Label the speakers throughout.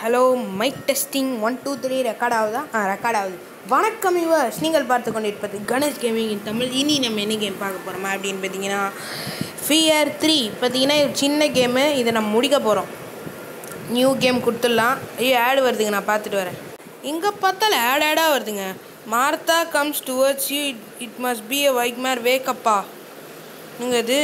Speaker 1: Hello mike testing one two three record ஆகுதா ஆ record ஆகுது வணக்கம் யுவர்ஸ் நீங்கள் பார்த்து கொண்டிருப்பது கணேஷ் கேமிங் இன் தமிழ் இனி நம்ம என்ன கேம் பார்க்க போகிறோமா அப்படின்னு பார்த்தீங்கன்னா ஃபியர் த்ரீ பார்த்தீங்கன்னா இது சின்ன கேமு இதை நம்ம முடிக்க போகிறோம் நியூ கேம் கொடுத்துடலாம் ஐயோ ஆடு வருதுங்க நான் பார்த்துட்டு வரேன் எங்கே பார்த்தாலும் ஆட் ஆடாக வருதுங்க Martha comes towards you it it must be a wake mare வேக்கப்பா நீங்கள் இது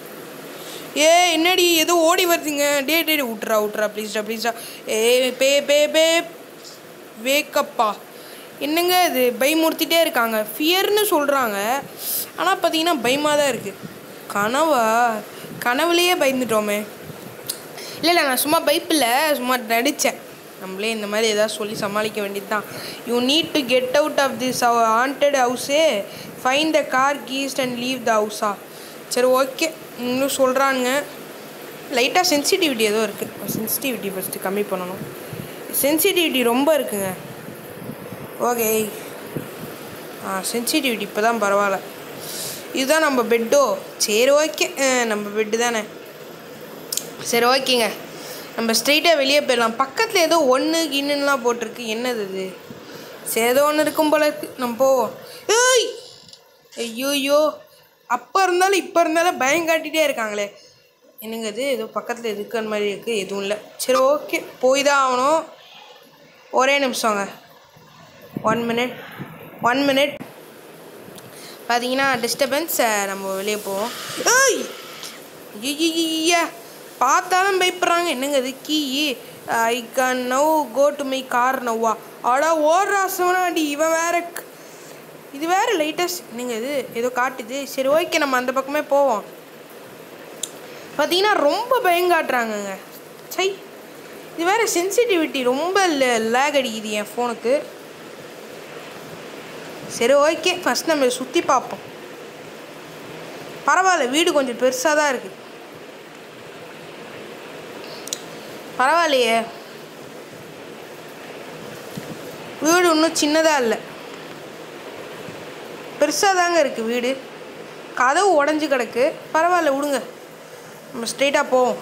Speaker 1: ஏ என்னடி ஏதோ ஓடி வருதுங்க டே டே டே, விட்றா விட்றா ப்ளீஸ்டா ப்ளீஸ்டா ஏ பே பே பே வேக்கப்பா என்னங்க இது பயமுறுத்திட்டே இருக்காங்க ஃபியர்னு சொல்கிறாங்க ஆனால் பார்த்தீங்கன்னா பயமாக தான் இருக்குது கனவா கனவுலேயே பயந்துட்டோமே இல்லை இல்லை நான் சும்மா பைப்பில் சும்மா நடித்தேன் நம்மளே இந்த மாதிரி ஏதாவது சொல்லி சமாளிக்க வேண்டியது தான் you need to get out of this haunted ஹவுஸே find the car keys and leave the ஹவுஸா சரி ஓகே இன்னும் சொல்கிறானுங்க லைட்டாக சென்சிட்டிவிட்டி ஏதோ இருக்குது சென்சிட்டிவிட்டி ஃபஸ்ட்டு கம்மி பண்ணணும் சென்சிட்டிவிட்டி ரொம்ப இருக்குங்க ஓகே ஆ சென்சிட்டிவிட்டி இப்போ தான் பரவாயில்ல இதுதான் நம்ம பெட்டோ சரி ஓகே நம்ம பெட்டு தானே சரி ஓகேங்க நம்ம ஸ்ட்ரெயிட்டாக வெளியே போயிடலாம் பக்கத்தில் ஏதோ ஒன்று கின்னுலாம் போட்டிருக்கு என்னது இது சரி ஏதோ ஒன்று இருக்கும் போல இருக்கு நம்ம போவோம் ஏய் ஐயோயோ அப்போ இருந்தாலும் இப்போ இருந்தாலும் பயம் காட்டிகிட்டே இருக்காங்களே என்னங்க இது ஏதோ பக்கத்தில் இருக்கிற மாதிரி இருக்குது எதுவும் இல்லை சரி ஓகே போய் தான் ஆகணும் ஒரே நிமிஷங்க ஒன் மினிட் ஒன் மினிட் பார்த்தீங்கன்னா டிஸ்டர்பன்ஸ் நம்ம வெளியே போவோம் ஏய் ஐயா பார்த்தாலும் பயப்படுறாங்க என்னங்க இது key I can now go to my car நவ்வா அடா ஓடுறா சோனாடி இவன் வேற க்- இது வேற லைட்டஸ்ட் என்னங்க இது ஏதோ காட்டுது சரி ஓகே நம்ம அந்த பக்கமே போவோம் பார்த்தீங்கன்னா ரொம்ப பயம் காட்டுறாங்கங்க சை இது வேற சென்சிட்டிவிட்டி ரொம்ப லேக் அடிக்குது என் ஃபோனுக்கு சரி ஓகே ஃபஸ்ட் நம்ம சுற்றி பார்ப்போம் பரவாயில்ல வீடு கொஞ்சம் பெருசாக தான் இருக்குது பரவாயில்லையே வீடு இன்னும் சின்னதாக இல்லை பெருசாக தாங்க இருக்குது வீடு கதவு உடஞ்சி கிடக்கு பரவாயில்ல விடுங்க நம்ம ஸ்ட்ரெயிட்டாக போவோம்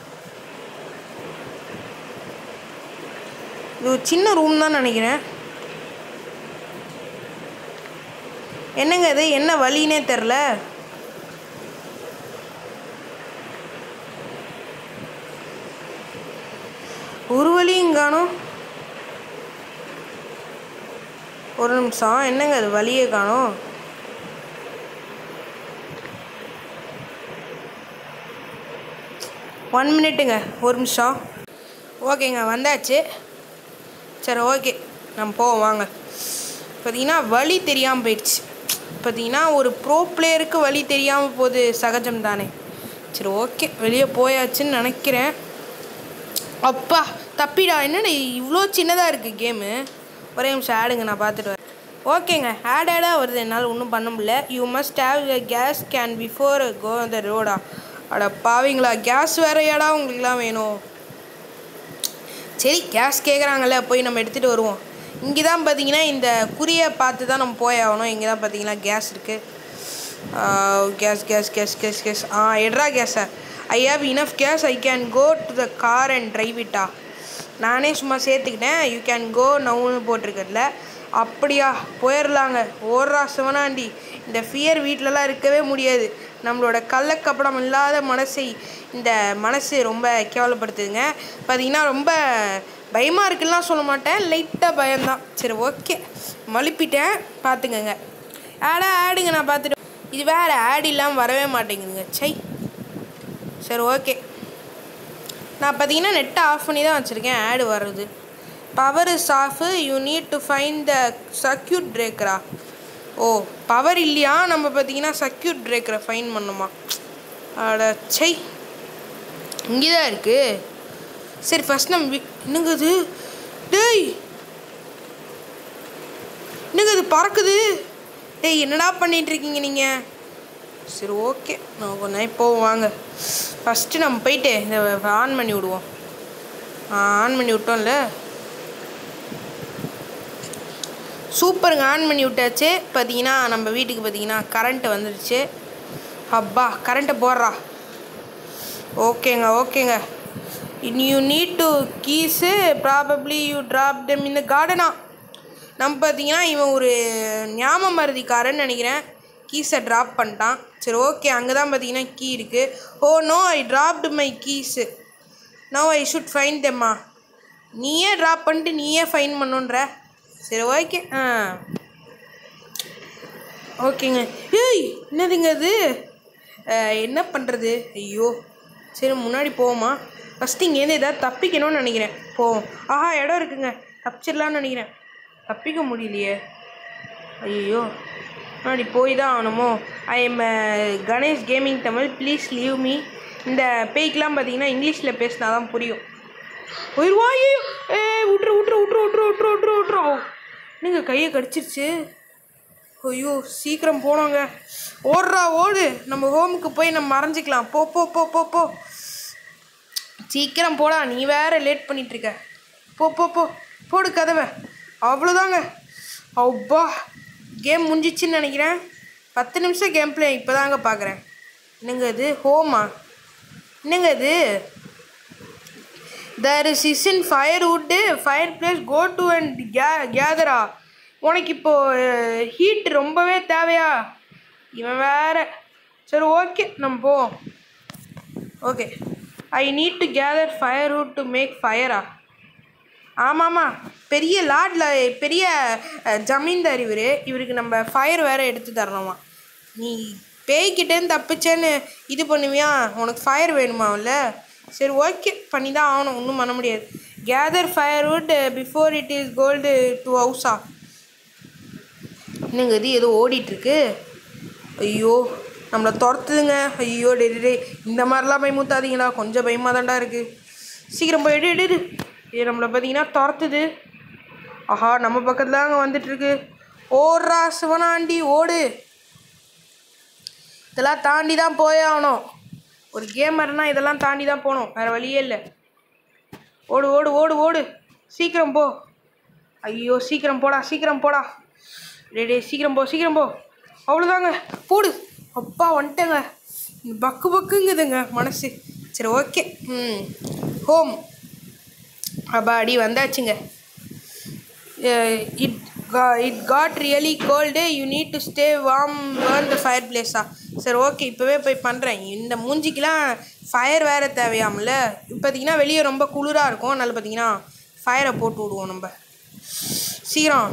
Speaker 1: இது ஒரு சின்ன ரூம் தான் நினைக்கிறேன் என்னங்க இது என்ன வழினே தெரில ஒரு வழியும் காணும் ஒரு நிமிஷம் என்னங்க அது வழியே காணும் ஒன் மினிட்டுங்க ஒரு நிமிஷம் ஓகேங்க வந்தாச்சு சரி ஓகே நம்ம போவோம் வாங்க பார்த்தீங்கன்னா வழி தெரியாமல் போயிடுச்சு பார்த்தீங்கன்னா ஒரு ப்ரோ பிளேயருக்கு வழி தெரியாமல் போகுது சகஜம் தானே சரி ஓகே வெளியே போயாச்சுன்னு நினைக்கிறேன் அப்பா தப்பிடா என்னடா இவ்வளோ சின்னதாக இருக்குது கேமு ஒரே நிமிஷம் ஆடுங்க நான் பார்த்துட்டு வரேன் ஓகேங்க ஆட் ஆடாக வருது என்னால் ஒன்றும் பண்ண முடியல you must have a gas can before go the ரோடா அட பாவிங்களா கேஸ் வேறையாடா உங்களுக்குலாம் வேணும் சரி கேஸ் கேட்குறாங்கல்ல போய் நம்ம எடுத்துகிட்டு வருவோம் இங்கே தான் பார்த்தீங்கன்னா இந்த குறியை பார்த்து தான் நம்ம போய் ஆகணும் இங்கே தான் பார்த்தீங்கன்னா கேஸ் இருக்குது gas gas gas gas gas ஆ எட்ரா கேஸை I have enough gas I can go to the car and drive இட்டா நானே சும்மா சேர்த்துக்கிட்டேன் யூ கேன் கோ நவுன்னு போட்டிருக்கல அப்படியா போயிடலாங்க ஓடுறா சிவனாண்டி இந்த ஃபியர் வீட்டிலலாம் இருக்கவே முடியாது நம்மளோட கள்ளக்கப்படம் இல்லாத மனசை இந்த மனசு ரொம்ப கேவலப்படுத்துதுங்க பார்த்தீங்கன்னா ரொம்ப பயமாக இருக்குலாம் சொல்ல மாட்டேன் லைட்டாக பயம்தான் சரி ஓகே மழுப்பிட்டேன் பார்த்துக்கங்க ஆடா ஆடுங்க நான் பார்த்துட்டு இது வேறு ஆட் இல்லாமல் வரவே மாட்டேங்குதுங்க சை சரி ஓகே நான் பார்த்தீங்கன்னா நெட்டை ஆஃப் பண்ணி தான் வச்சுருக்கேன் ஆடு வர்றது power is off you need to find the circuit பிரேக்கரா ஓ பவர் இல்லையா நம்ம பார்த்தீங்கன்னா சர்க்யூட் பிரேக்கரை ஃபைன் பண்ணுமா அட சை இங்கே தான் இருக்குது சரி ஃபஸ்ட் நம்ம வீ- என்னங்க இது டேய் என்னங்க இது பறக்குது டேய் என்னடா பண்ணிட்டு இருக்கீங்க நீங்கள் சரி ஓகே நான் கொஞ்ச நேரம் போவோம் வாங்க ஃபஸ்ட்டு நம்ம போயிட்டு இந்த ஆன் பண்ணி விடுவோம் ஆன் பண்ணி விட்டோம்ல சூப்பருங்க ஆன் பண்ணி விட்டாச்சு பார்த்தீங்கன்னா நம்ம வீட்டுக்கு பார்த்தீங்கன்னா கரண்ட்டு வந்துடுச்சு அப்பா கரண்ட்டை போடுறா ஓகேங்க ஓகேங்க you need to keys probably you drop them இந்த கார்டனா நம்ம பார்த்தீங்கன்னா இவன் ஒரு ஞாபக மருதிக்காரன்னு நினைக்கிறேன் கீஸை ட்ராப் பண்ணிட்டான் சரி ஓகே அங்கே தான் பார்த்தீங்கன்னா கீ இருக்குது oh no I dropped my keys no I should find தெம்மா நீயே ட்ராப் பண்ணிட்டு நீயே ஃபைன் பண்ணுன்ற சரி ஓகே ஆ ஓகேங்க ஏய் என்னதுங்க அது அஹ், என்ன பண்ணுறது ஐயோ சரி முன்னாடி போவோமா ஃபஸ்ட்டு இங்கேருந்து ஏதாவது தப்பிக்கணும்னு நினைக்கிறேன் போவோம் ஆஹா இடம் இருக்குங்க தப்பிச்சிடலான்னு நினைக்கிறேன் தப்பிக்க முடியலையே ஐயோ முன்னாடி போய் தான் ஆகணுமோ I am Ganesh gaming Tamil please leave me இந்த பேய்க்கெலாம் பார்த்தீங்கன்னா இங்கிலீஷில் பேசினா தான் புரியும் போயிடுவாய் ஏ விட்ரு விட்ரு விட்ரு விட்ரு விட்ரு விட்ரு விட்ரு நீங்கள் கையை கடிச்சிருச்சு ஐயோ சீக்கிரம் போனோங்க ஓடுறா ஓடு நம்ம ஹோமுக்கு போய் நம்ம மறைஞ்சிக்கலாம் போ போ போ போ போ சீக்கிரம் போடா நீ வேற லேட் பண்ணிட்டு இருக்க போ போ போ போடு கதவை அவ்வளோதாங்க அப்பா கேம் முடிஞ்சிச்சுன்னு நினைக்கிறேன் பத்து நிமிஷம் கேம் பிளே இப்போ தாங்க பார்க்குறேன் என்னங்க இது ஹோமா என்னங்க இது there is is in fire wood fire place go to and கே கேதரா உனக்கு இப்போ ஹீட் ரொம்பவே தேவையா இவன் வேற சரி ஓகே நம்ம போவோம் okay I need to gather fire wood to make ஃபயரா ஆமாம்மா பெரிய லாட்ல பெரிய அஹ், ஜமீன்தார் இவர் இவருக்கு நம்ம ஃபயர் வேற எடுத்து தரணுமா நீ பேய்கிட்டேருந்து தப்பிச்சேன்னு இது பண்ணுவியா உனக்கு ஃபயர் வேணுமாவில் சரி ஓகே பண்ணி தான் ஆகணும் ஒன்றும் பண்ண முடியாது gather fire wood before it is cold to ஹவுஸா என்னங்க இது ஏதோ ஓடிட்டுருக்கு ஐயோ நம்மளை துரத்துதுங்க ஐயோ டே டே, டே இந்த மாதிரிலாம் பயமுத்தாதீங்களா கொஞ்சம் பயமாக தான்டா இருக்குது சீக்கிரம் போய் எடு எடு எடு. இது நம்மளை பார்த்தீங்கன்னா துரத்துது ஆஹா நம்ம பக்கத்தில் தாங்க வந்துட்டுருக்கு ஓடுறா சிவனாண்டி ஓடு இதெல்லாம் தாண்டி தான் போயே ஆகணும் ஒரு கேமர்னா இதெல்லாம் தாண்டி தான் போகணும் வேறு வழியே இல்லை ஓடு ஓடு ஓடு ஓடு சீக்கிரம் போ ஐயோ சீக்கிரம் போடா சீக்கிரம் போடா டேய் டேய் சீக்கிரம் போ சீக்கிரம் போ அவ்வளோதாங்க போடு அப்பா வந்துட்டேங்க பக்கு பக்குங்குதுங்க மனசு சரி ஓகே ம் ஹோம் அடி வந்தாச்சுங்க it it got really cold you need to stay warm burn the fire பிளேஸா சரி ஓகே இப்போவே போய் பண்ணுறேன் இந்த மூஞ்சிக்கெலாம் ஃபயர் வேறு தேவையாமல இப்போ பார்த்தீங்கன்னா வெளியே ரொம்ப குளிராக இருக்கும் அதனால பார்த்தீங்கன்னா ஃபயரை போட்டு விடுவோம் நம்ம சீக்கிரம்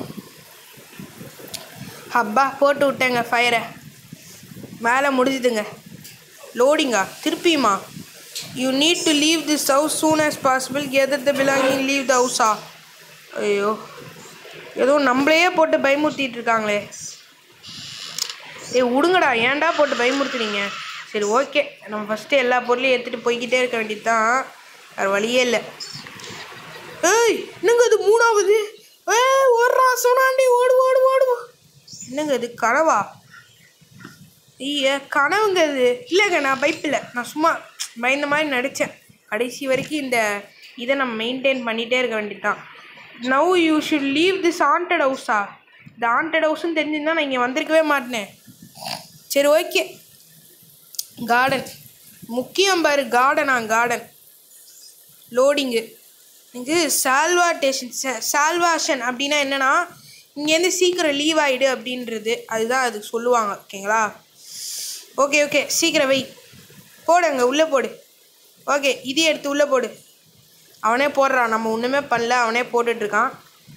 Speaker 1: அப்பா போட்டு விட்டேங்க ஃபயரை மேலே முடிஞ்சுதுங்க லோடிங்கா திருப்பியுமா you need to leave this house soon as possible gather the belonging leave the ஹவுஸா ஐயோ ஏதோ நம்மளையே போட்டு பயமுறுத்திட்டு இருக்காங்களே ஏய் விடுங்கடா ஏன்டா போட்டு பயமுறுத்துறீங்க சரி ஓகே நம்ம ஃபஸ்ட்டு எல்லா பொருளையும் எடுத்துகிட்டு போய்கிட்டே இருக்க வேண்டியது தான் வேறு வழியே இல்லை ஏய் என்னங்க இது மூணாவது ஏய் ஓடுறா சோனாண்டி ஓடு ஓடு ஓடு என்னங்க இது கனவா ஐய கனவுங்க இது இல்லைங்க நான் பயப்பில்லை நான் சும்மா பயந்த மாதிரி நடித்தேன் கடைசி வரைக்கும் இந்த இதை நம்ம மெயின்டைன் பண்ணிகிட்டே இருக்க வேண்டியதுதான் now you should leave this haunted ஹவுஸா இந்த haunted ஹவுஸ்னு தெரிஞ்சிருந்தா நான் இங்கே வந்திருக்கவே மாட்டேனே சரி ஓகே கார்டன் முக்கியம் பாரு கார்டனா கார்டன் லோடிங்கு இது சால்வாட்டேஷன் சால்வாஷன் அப்படின்னா என்னன்னா இங்கேருந்து சீக்கிரம் லீவ் ஆகிடு அப்படின்றது அதுதான் அதுக்கு சொல்லுவாங்க ஓகேங்களா ஓகே ஓகே சீக்கிரம் வை போடு அங்கே உள்ளே போடு ஓகே இது எடுத்து உள்ளே போடு அவனே போடுறான் நம்ம ஒன்றுமே பண்ணல அவனே போட்டுட்ருக்கான்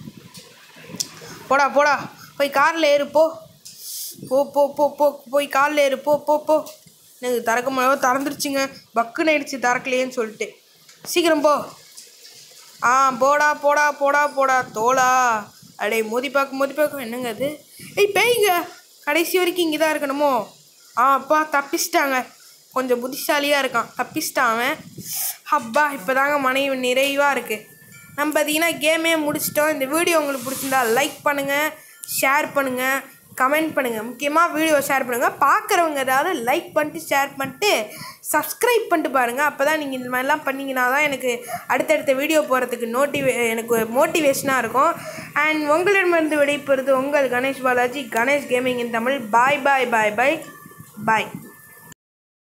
Speaker 1: போடா போடா போய் காரில் ஏறு போ போ போ போ போ போய் காரில் ஏறு போ போ போ எனக்கு திறக்க முடியாது திறந்துருச்சுங்க பக்குன்னு ஆயிடுச்சு திறக்கலையேன்னு சொல்லிட்டு சீக்கிரம் போ ஆ போடா போடா போடா போடா தோலா அடே மோதி பார்க்க மோதி பார்க்க என்னங்க அது ஏய் பேய்ங்க கடைசி வரைக்கும் இங்கே தான் இருக்கணுமோ ஆ அப்பா தப்பிச்சிட்டாங்க கொஞ்சம் புத்திசாலியாக இருக்கான் தப்பிச்சிட்டான் அவன் அப்பா இப்போ தாங்க மனைவி நிறைவாக இருக்குது நம்ம பார்த்தீங்கன்னா கேமே முடிச்சிட்டோம் இந்த வீடியோ உங்களுக்கு பிடிச்சிருந்தா லைக் பண்ணுங்கள் ஷேர் பண்ணுங்கள் கமெண்ட் பண்ணுங்கள் முக்கியமாக வீடியோ ஷேர் பண்ணுங்கள் பார்க்குறவங்க ஏதாவது லைக் பண்ணிட்டு ஷேர் பண்ணிட்டு சப்ஸ்கிரைப் பண்ணிட்டு பாருங்கள் அப்போ தான் நீங்கள் இந்த மாதிரிலாம் பண்ணிங்கன்னா தான் எனக்கு அடுத்தடுத்த வீடியோ போகிறதுக்கு நோட்டிவே எனக்கு மோட்டிவேஷனாக இருக்கும் அண்ட் உங்களிடமிருந்து விடைபெறுது உங்கள் Ganesh Balaji Ganesh gaming in Tamil bye bye bye bye bye